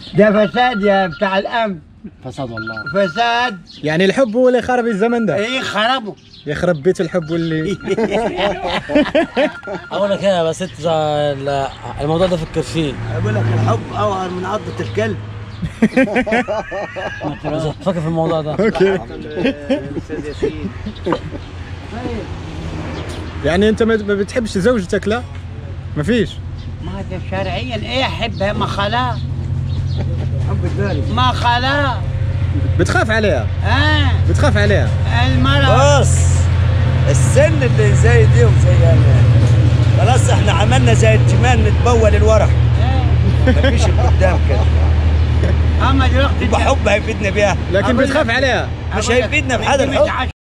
ده فساد يا بتاع الامن فساد والله فساد يعني الحب هو اللي خرب الزمن ده ايه خربوا يخرب بيت الحب واللي اقول لك ايه بس انت ال- الموضوع ده فكر فيه اقول لك الحب اوعر من عضة الكلب فكر في الموضوع ده اوكي الاستاذ ياسين يعني انت ما ما بتحبش زوجتك لا مفيش ما ده شرعيا ايه احبها ما خلا حب الثاني ما خلا بتخاف عليها اه بتخاف عليها المرأة بص السن اللي زي دي وزي خلاص احنا عملنا زي الجمال نتبول الورق آه. مفيش القدام كده اما دلوقتي يبقى حب هيفيدنا بيها لكن أقول بتخاف لك- عليها مش أقول لك هيفيدنا بحاجة انت الحب متعشم